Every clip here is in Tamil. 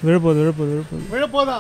விழப்போகுது விழப்போகுது விழப்போகுது விழப்போதா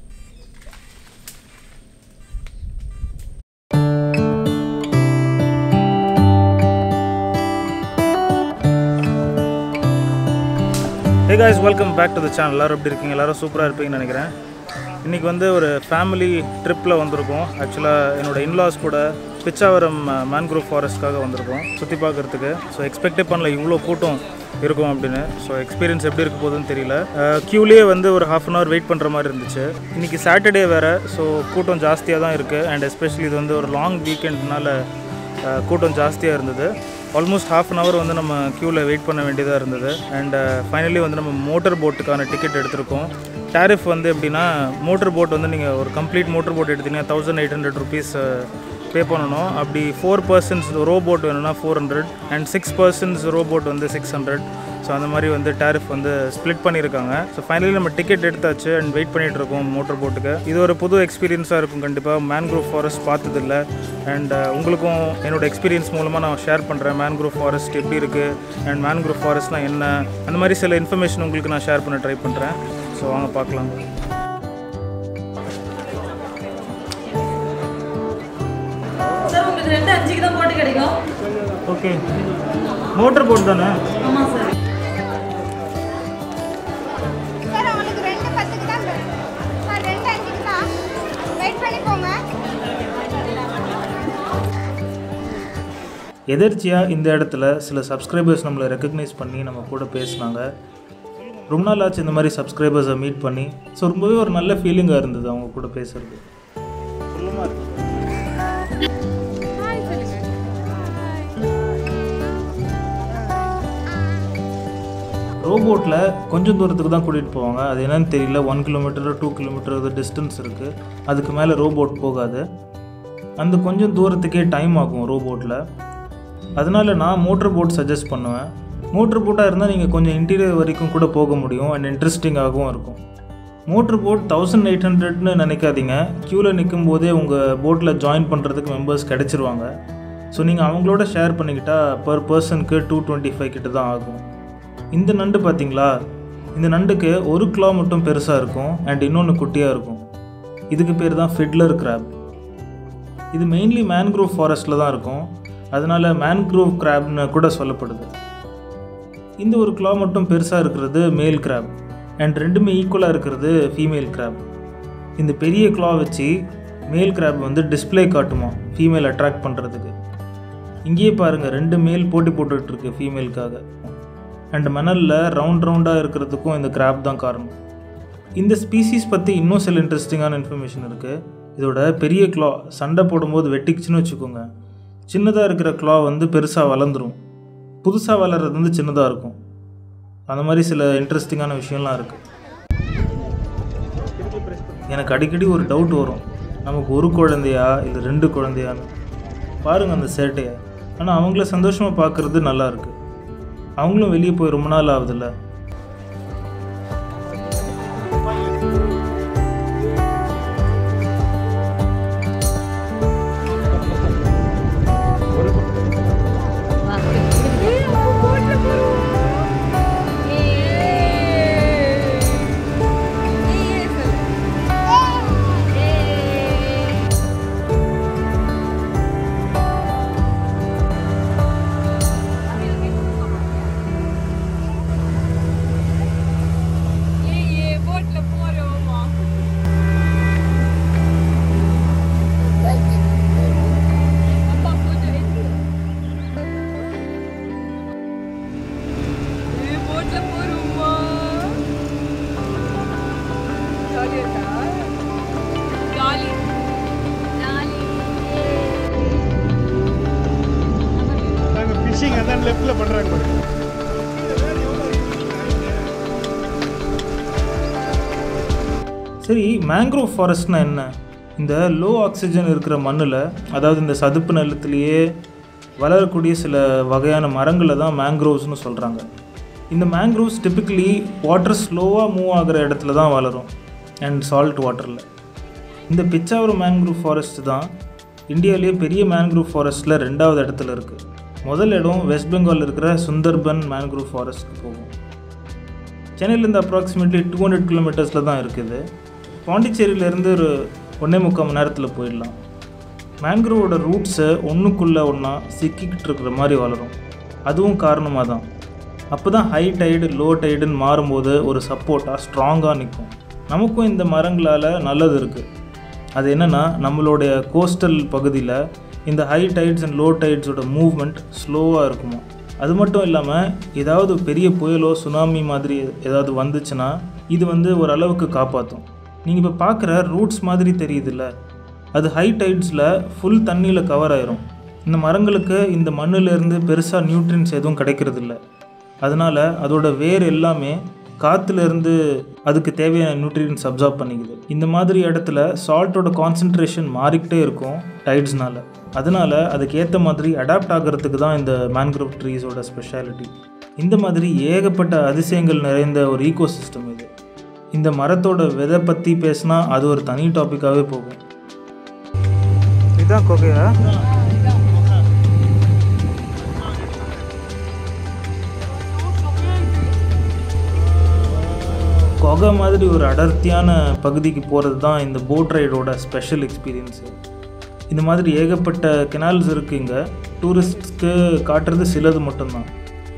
hey guys welcome back to the channel எல்லோரும் எப்படி இருக்கீங்க எல்லாரும் சூப்பராக இருப்பீங்கன்னு நினைக்கிறேன் இன்றைக்கி வந்து ஒரு ஃபேமிலி ட்ரிப்பில் வந்திருக்கோம் ஆக்சுவலாக என்னோட இன்லாஸ் கூட பிச்சாவரம் மேன்க்ரோவ் ஃபாரஸ்ட்காக வந்திருக்கோம் சுற்றி பார்க்குறதுக்கு ஸோ எக்ஸ்பெக்டே பண்ணல இவ்வளோ கூட்டம் இருக்கும் அப்படின்னு ஸோ எக்ஸ்பீரியன்ஸ் எப்படி இருக்க போகுதுன்னு தெரியல க்யூலேயே வந்து ஒரு ஹாஃப் அன் ஹவர் வெயிட் பண்ணுற மாதிரி இருந்துச்சு இன்றைக்கி சாட்டர்டே வேறு ஸோ கூட்டம் ஜாஸ்தியாக தான் இருக்குது அண்ட் எஸ்பெஷலி இது வந்து ஒரு லாங் வீக்கெண்ட்னால அஹ் கூட்டம் ஜாஸ்தியாக இருந்தது ஆல்மோஸ்ட் ஹாஃப் அன் ஹவர் வந்து நம்ம க்யூவில் வெயிட் பண்ண வேண்டியதாக இருந்தது அண்ட் ஃபைனலி வந்து நம்ம மோட்டர் போட்டுக்கான டிக்கெட் எடுத்திருக்கோம் டேரிஃப் வந்து எப்படின்னா மோட்டர் போட் வந்து நீங்கள் ஒரு கம்ப்ளீட் மோட்டர் போட் எடுத்தீங்கன்னா thousand eight hundred rupees pay பண்ணணும் அப்படி ஃபோர் பர்சன்ஸ் ரோ போட் வேணும்னா four hundred and six persons row boat வந்து சிக்ஸ் ஹண்ட்ரட் ஸோ அந்த மாதிரி வந்து டேரிஃப் வந்து ஸ்ப்ளிட் பண்ணியிருக்காங்க ஸோ ஃபைனலி நம்ம டிக்கெட் எடுத்தாச்சு அண்ட் வெயிட் பண்ணிட்டு இருக்கோம் மோட்டர் போட்டுக்கு இது ஒரு புது எக்ஸ்பீரியன்ஸாக இருக்கும் கண்டிப்பாக மேன்க்ரோவ் ஃபாரஸ்ட் பார்த்ததில்ல அண்ட் உங்களுக்கும் என்னோட எக்ஸ்பீரியன்ஸ் மூலமாக நான் ஷேர் பண்ணுறேன் மேன்க்ரோவ் ஃபாரஸ்ட் எப்படி இருக்குது அண்ட் மேன்க்ரோவ் ஃபாரஸ்ட்னா என்ன அந்த மாதிரி சில இன்ஃபர்மேஷன் உங்களுக்கு நான் ஷேர் பண்ண ட்ரை பண்ணுறேன் ஸோ வாங்க பார்க்கலாம் சார் உங்களுக்கு ரெண்டு அஞ்சுக்கு தான் போட்டு கிடைக்கும் ஓகே மோட்டர் போட் தானே ஆமாம் சார் சார் உங்களுக்கு ரெண்டு பத்துக்கு தான் சார் சார் ரெண்டு அஞ்சுக்கு தான் வெயிட் பண்ணி போங்க எதர்ச்சியாக இந்த இடத்துல சில சப்ஸ்கிரைபர்ஸ் நம்மளை ரெக்கக்னைஸ் பண்ணி நம்ம கூட பேசினாங்க ரொம்ப நாள் ஆச்சு இந்த மாதிரி சப்ஸ்கிரைபர்ஸை மீட் பண்ணி ஸோ ரொம்பவே ஒரு நல்ல ஃபீலிங்காக இருந்தது அவங்க கூட பேசுறது ரோபோட்டில் கொஞ்சம் தூரத்துக்கு தான் கூட்டிகிட்டு போவாங்க அது என்னன்னு தெரியல one kilometre two kilometre distance இருக்குது அதுக்கு மேலே ரோபோட் போகாது அந்த கொஞ்சம் தூரத்துக்கே டைம் ஆகும் ரோபோட்டில் அதனால நான் மோட்டர் போட் சஜஸ்ட் பண்ணுவேன் மோட்டர் போட்டாக இருந்தால் நீங்கள் கொஞ்சம் இன்டீரியர் வரைக்கும் கூட போக முடியும் அண்ட் இன்ட்ரெஸ்டிங்காகவும் இருக்கும் மோட்டர் போட் தௌசண்ட் எயிட் ஹண்ட்ரட்னு நினைக்காதீங்க க்யூவில் நிற்கும் போதே உங்கள் போட்டில் ஜாயின் பண்ணுறதுக்கு மெம்பர்ஸ் கிடச்சிருவாங்க ஸோ நீங்கள் அவங்களோட ஷேர் பண்ணிக்கிட்டா பர் பர்சனுக்கு டூ டுவெண்ட்டி ஃபைவ் கிட்ட தான் ஆகும் இந்த நண்டு பார்த்தீங்களா இந்த நண்டுக்கு ஒரு கிலோ மட்டும் பெருசாக இருக்கும் அண்ட் இன்னொன்று குட்டியாக இருக்கும் இதுக்கு பேர் தான் ஃபிட்லர் கிராப் இது மெயின்லி மேன்க்ரோவ் ஃபாரஸ்ட்டில் தான் இருக்கும் அதனால மேன்க்ரோவ் கிராப்னு கூட சொல்லப்படுது இந்த ஒரு கிலா மட்டும் பெருசாக இருக்கிறது மேல் கிராப் அண்ட் ரெண்டுமே ஈக்குவலாக இருக்கிறது ஃபீமேல் கிராப் இந்த பெரிய கிலா வச்சு மேல் கிராப் வந்து டிஸ்ப்ளே காட்டுமா ஃபீமேல் அட்ராக்ட் பண்ணுறதுக்கு இங்கேயே பாருங்கள் ரெண்டு மேல் போட்டி போட்டுட்ருக்கு ஃபீமேலுக்காக அண்ட் மணலில் ரவுண்ட் ரவுண்டாக இருக்கிறதுக்கும் இந்த கிராப் தான் காரணம் இந்த ஸ்பீசிஸ் பற்றி இன்னும் சில இன்ட்ரெஸ்டிங்கான இன்ஃபர்மேஷன் இருக்குது இதோட பெரிய கிளா சண்டை போடும்போது வெட்டிக்குச்சுன்னு வச்சுக்கோங்க சின்னதாக இருக்கிற கிளா வந்து பெருசாக வளர்ந்துரும் புதுசாக வளர்றது வந்து சின்னதாக இருக்கும் அந்த மாதிரி சில இன்ட்ரெஸ்டிங்கான விஷயம்லாம் இருக்குது எனக்கு அடிக்கடி ஒரு டவுட் வரும் நமக்கு ஒரு குழந்தையா இல்லை ரெண்டு குழந்தையான்னு பாருங்கள் அந்த சேட்டையை ஆனால் அவங்கள சந்தோஷமாக பார்க்குறது நல்லா இருக்கு அவங்களும் வெளியே போய் ரொம்ப நாள் ஆகுதுல்ல நாங்கள் ஃபிஷிங் அதான் லெஃப்டில் பண்ணுறாங்க பாருங்க சரி மேங்க்ரோவ் ஃபாரஸ்ட்னா என்ன இந்த லோ ஆக்சிஜன் இருக்கிற மண்ணில் அதாவது இந்த சதுப்பு நிலத்திலேயே வளரக்கூடிய சில வகையான மரங்களை தான் மேங்க்ரோவ்ஸ்னு சொல்கிறாங்க இந்த மேங்க்ரோவ்ஸ் டிப்பிக்கலி வாட்டர் ஸ்லோவாக மூவ் ஆகிற இடத்துல தான் வளரும் அண்ட் சால்ட் வாட்டரில் இந்த பிச்சாவரம் மேங்க்ரோவ் ஃபாரஸ்ட் தான் இந்தியாவிலேயே பெரிய மேன்க்ரூவ் ஃபாரஸ்ட்டில் ரெண்டாவது இடத்துல இருக்குது முதல் இடம் வெஸ்ட் பெங்கால் இருக்கிற சுந்தர்பன் மேன்க்ரூவ் ஃபாரஸ்ட்க்கு போகும் சென்னையிலேருந்து அப்ராக்சிமேட்லி டூ ஹண்ட்ரட் கிலோமீட்டர்ஸில் தான் இருக்குது பாண்டிச்சேரியிலேருந்து ஒரு ஒன்றே முக்கால் மணி நேரத்தில் போயிடலாம் மேங்க்ரோவோட ரூட்ஸை ஒன்றுக்குள்ளே ஒன்றா சிக்கிக்கிட்டு இருக்கிற மாதிரி வளரும் அதுவும் காரணமாக தான் அப்போ தான் ஹை டைடு லோ டைடுன்னு மாறும்போது ஒரு சப்போர்ட்டாக ஸ்ட்ராங்காக நிற்கும் நமக்கும் இந்த மரங்களால் நல்லது இருக்குது அது என்னென்னா நம்மளுடைய கோஸ்டல் பகுதியில் இந்த ஹை டைட்ஸ் அண்ட் லோ டைட்ஸோட மூவ்மெண்ட் ஸ்லோவாக இருக்குமா அது மட்டும் இல்லாமல் ஏதாவது பெரிய புயலோ சுனாமி மாதிரி ஏதாவது வந்துச்சுன்னா இது வந்து ஓரளவுக்கு காப்பாற்றும் நீங்கள் இப்போ பார்க்குற ரூட்ஸ் மாதிரி தெரியுதுல்ல அது ஹை டைட்ஸில் ஃபுல் தண்ணியில் கவர் ஆயிரும் இந்த மரங்களுக்கு இந்த மண்ணிலேருந்து பெருசாக நியூட்ரியன்ஸ் எதுவும் கிடைக்கிறதில்ல அதனால் அதோட வேர் எல்லாமே காற்றுலேருந்து அதுக்கு தேவையான நியூட்ரியன்ஸ் அப்சார்ப் பண்ணிக்குது இந்த மாதிரி இடத்துல சால்ட்டோட கான்சன்ட்ரேஷன் மாறிக்கிட்டே இருக்கும் டைட்ஸ்னால அதனால் அதுக்கு ஏற்ற மாதிரி அடாப்ட் ஆகிறதுக்கு தான் இந்த மேன்க்ரோவ் ட்ரீஸோட ஸ்பெஷாலிட்டி இந்த மாதிரி ஏகப்பட்ட அதிசயங்கள் நிறைந்த ஒரு ஈகோசிஸ்டம் இது இந்த மரத்தோட விதை பற்றி பேசினா அது ஒரு தனி டாப்பிக்காகவே போகும் இதுதான் கொகையா கொகை மாதிரி ஒரு அடர்த்தியான பகுதிக்கு போகிறது தான் இந்த போட் ரைடோட ஸ்பெஷல் எக்ஸ்பீரியன்ஸு இந்த மாதிரி ஏகப்பட்ட கெனால்ஸ் இருக்குது இங்கே டூரிஸ்ட்ஸ்க்கு காட்டுறது சிலது மட்டும்தான்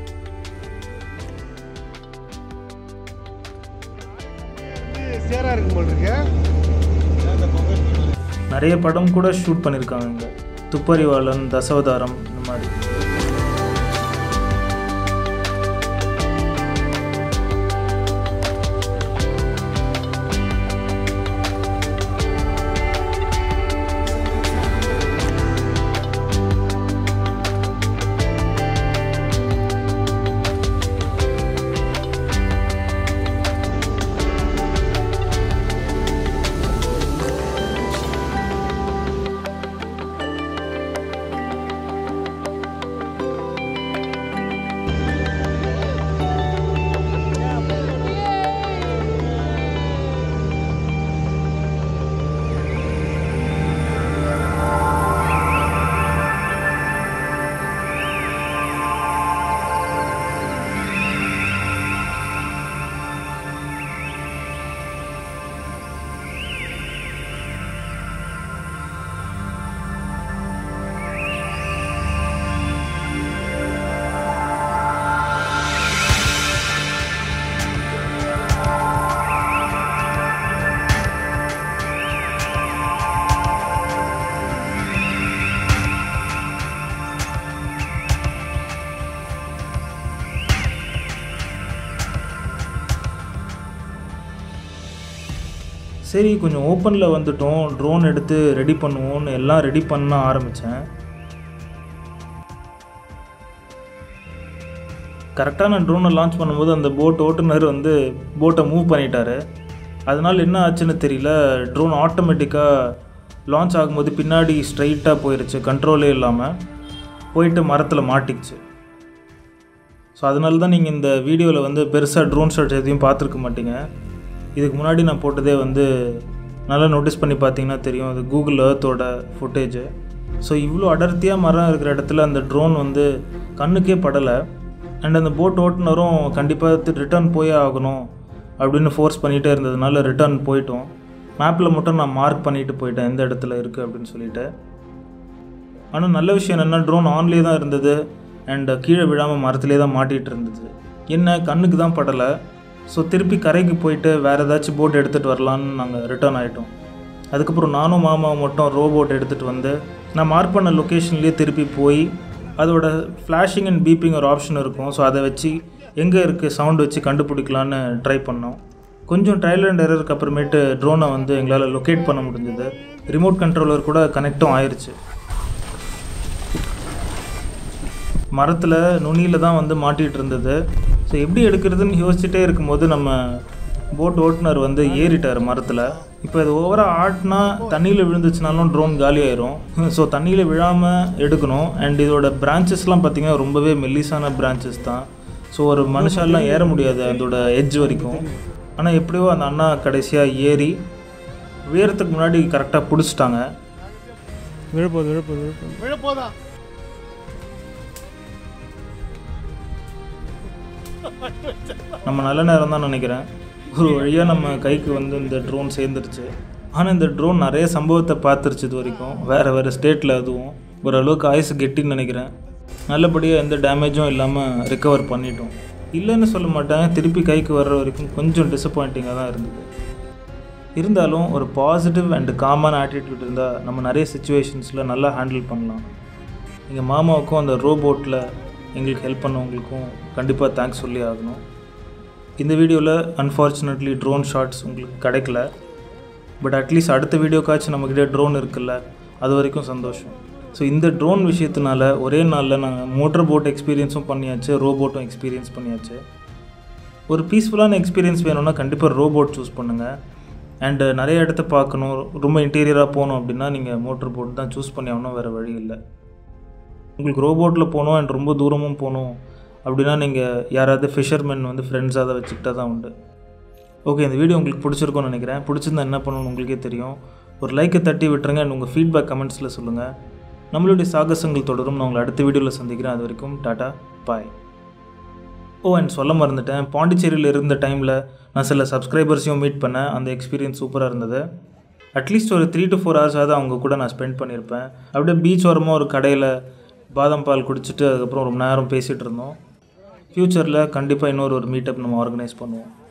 இது சேரா இருக்கும் போல் இருக்கு நிறைய படம் கூட ஷூட் பண்ணியிருக்காங்க இங்கே துப்பறிவாளன் தசவதாரம் இந்த மாதிரி சரி கொஞ்சம் ஓப்பனில் வந்துட்டோம் ட்ரோன் எடுத்து ரெடி பண்ணுவோம்னு எல்லாம் ரெடி பண்ண ஆரம்பித்தேன் கரெக்டாக நான் ட்ரோனை லான்ச் பண்ணும்போது அந்த போட் ஓட்டுநர் வந்து போட்டை மூவ் பண்ணிட்டாரு அதனால் என்ன ஆச்சுன்னு தெரியல ட்ரோன் ஆட்டோமேட்டிக்காக லான்ச் ஆகும்போது பின்னாடி ஸ்ட்ரைட்டாக போயிருச்சு கண்ட்ரோலே இல்லாமல் போயிட்டு மரத்தில் மாட்டிக்கிச்சு ஸோ அதனால தான் நீங்கள் இந்த வீடியோவில் வந்து பெருசாக ட்ரோன் ஷாட்ஸ் எதையும் பார்த்துருக்க மாட்டீங்க இதுக்கு முன்னாடி நான் போட்டதே வந்து நல்லா நோட்டீஸ் பண்ணி பார்த்தீங்கன்னா தெரியும் அது கூகுள் ஏர்த்தோட ஃபுட்டேஜு ஸோ இவ்வளோ அடர்த்தியாக மரம் இருக்கிற இடத்துல அந்த ட்ரோன் வந்து கண்ணுக்கே படலை அண்ட் அந்த போட் ஓட்டுனரும் கண்டிப்பாக ரிட்டர்ன் போயே ஆகணும் அப்படின்னு ஃபோர்ஸ் பண்ணிகிட்டே இருந்ததுனால ரிட்டர்ன் போயிட்டோம் மேப்பில் மட்டும் நான் மார்க் பண்ணிட்டு போயிட்டேன் எந்த இடத்துல இருக்குது அப்படின்னு சொல்லிட்டு ஆனால் நல்ல விஷயம் என்னென்னா ட்ரோன் ஆன்லேயே தான் இருந்தது அண்ட் கீழே விழாமல் மரத்துலேயே தான் மாட்டிகிட்டு இருந்தது என்ன கண்ணுக்கு தான் படலை ஸோ திருப்பி கரைக்கு போயிட்டு வேறு ஏதாச்சும் போட் எடுத்துகிட்டு வரலான்னு நாங்கள் ரிட்டர்ன் ஆகிட்டோம் அதுக்கப்புறம் நானும் மாமாவும் மட்டும் ரோ போட் எடுத்துகிட்டு வந்து நான் மார்க் பண்ண லொக்கேஷன்லேயே திருப்பி போய் அதோட ஃப்ளாஷிங் அண்ட் பீப்பிங் ஒரு ஆப்ஷன் இருக்கும் ஸோ அதை வச்சு எங்கே இருக்குது சவுண்ட் வச்சு கண்டுபிடிக்கலான்னு ட்ரை பண்ணோம் கொஞ்சம் ட்ரையல் அண்ட் எரருக்கு அப்புறமேட்டு ட்ரோனை வந்து எங்களால் லொக்கேட் பண்ண முடிஞ்சது ரிமோட் கண்ட்ரோலர் கூட கனெக்டும் ஆயிருச்சு மரத்தில் நுனியில் தான் வந்து மாட்டிகிட்டு இருந்தது ஸோ எப்படி எடுக்கிறதுன்னு யோசிச்சுட்டே இருக்கும்போது நம்ம போட் ஓட்டுநர் வந்து ஏறிட்டார் மரத்தில் இப்போ இது ஓவராக ஆட்டினா தண்ணியில் விழுந்துச்சுனாலும் ட்ரோன் காலியாயிரும் ஸோ தண்ணியில் விழாமல் எடுக்கணும் அண்ட் இதோட பிரான்ச்சஸ்லாம் பார்த்திங்கன்னா ரொம்பவே மெல்லிசான பிரான்ச்சஸ் தான் ஸோ ஒரு மனுஷாலாம் ஏற முடியாது அதோட எட்ஜ் வரைக்கும் ஆனால் எப்படியோ அந்த அண்ணா கடைசியாக ஏறி உயரத்துக்கு முன்னாடி கரெக்டாக பிடிச்சிட்டாங்க விழப்போது விழப்போது விழப்போது விழப்போதா நம்ம நல்ல நேரம் தான் நினைக்கிறேன் ஒரு வழியாக நம்ம கைக்கு வந்து இந்த ட்ரோன் சேர்ந்துருச்சு ஆனால் இந்த ட்ரோன் நிறைய சம்பவத்தை பார்த்துருச்சு இது வரைக்கும் வேறு வேறு ஸ்டேட்டில் அதுவும் ஓரளவுக்கு ஆயுசு கெட்டின்னு நினைக்கிறேன் நல்லபடியாக எந்த டேமேஜும் இல்லாமல் ரிக்கவர் பண்ணிட்டோம் இல்லைன்னு சொல்ல மாட்டேன் திருப்பி கைக்கு வர்ற வரைக்கும் கொஞ்சம் டிசப்பாயிண்டிங்காக தான் இருந்தது இருந்தாலும் ஒரு பாசிட்டிவ் அண்ட் காமான ஆட்டிடியூட் இருந்தால் நம்ம நிறைய சுச்சுவேஷன்ஸில் நல்லா ஹேண்டில் பண்ணலாம் எங்கள் மாமாவுக்கும் அந்த ரோபோட்டில் எங்களுக்கு ஹெல்ப் பண்ணவங்களுக்கும் கண்டிப்பாக தேங்க்ஸ் சொல்லி ஆகணும் இந்த வீடியோவில் அன்ஃபார்ச்சுனேட்லி ட்ரோன் ஷாட்ஸ் உங்களுக்கு கிடைக்கல பட் அட்லீஸ்ட் அடுத்த வீடியோக்காச்சும் நம்மக்கிட்ட ட்ரோன் இருக்குல்ல அது வரைக்கும் சந்தோஷம் ஸோ இந்த ட்ரோன் விஷயத்தினால ஒரே நாளில் நாங்கள் மோட்டர் போட் எக்ஸ்பீரியன்ஸும் பண்ணியாச்சு ரோபோட்டும் எக்ஸ்பீரியன்ஸ் பண்ணியாச்சு ஒரு பீஸ்ஃபுல்லான எக்ஸ்பீரியன்ஸ் வேணும்னா கண்டிப்பாக ரோபோட் சூஸ் பண்ணுங்கள் அண்டு நிறைய இடத்த பார்க்கணும் ரொம்ப இன்டீரியராக போகணும் அப்படின்னா நீங்கள் மோட்டர் போட் தான் சூஸ் பண்ணி ஆகணும் வேறு வழி இல்லை உங்களுக்கு ரோபோட்டில் போகணும் அண்ட் ரொம்ப தூரமும் போகணும் அப்படின்னா நீங்கள் யாராவது ஃபிஷர்மேன் வந்து ஃப்ரெண்ட்ஸாக அதை வச்சுக்கிட்டா தான் உண்டு ஓகே இந்த வீடியோ உங்களுக்கு பிடிச்சிருக்கும்னு நினைக்கிறேன் பிடிச்சிருந்தா என்ன பண்ணணும்னு உங்களுக்கே தெரியும் ஒரு லைக்கை தட்டி விட்டுருங்க அண்ட் உங்கள் ஃபீட்பேக் கமெண்ட்ஸில் சொல்லுங்கள் நம்மளுடைய சாகசங்கள் தொடரும் நான் உங்களை அடுத்த வீடியோவில் சந்திக்கிறேன் அது வரைக்கும் டாட்டா பாய் ஓ அண்ட் சொல்ல மறந்துட்டேன் பாண்டிச்சேரியில் இருந்த டைமில் நான் சில சப்ஸ்கிரைபர்ஸையும் மீட் பண்ணேன் அந்த எக்ஸ்பீரியன்ஸ் சூப்பராக இருந்தது அட்லீஸ்ட் ஒரு த்ரீ டு ஃபோர் ஹவர்ஸாவது அவங்க கூட நான் ஸ்பெண்ட் பண்ணியிருப்பேன் அப்படியே பீச் ஓரமாக ஒரு கடையில் பாதாம் பால் குடிச்சிட்டு அதுக்கப்புறம் ரொம்ப நேரம் பேசிகிட்டு இருந்தோம் ஃப்யூச்சரில் கண்டிப்பாக இன்னொரு ஒரு மீட்டப் நம்ம ஆர்கனைஸ் பண்ணுவோம்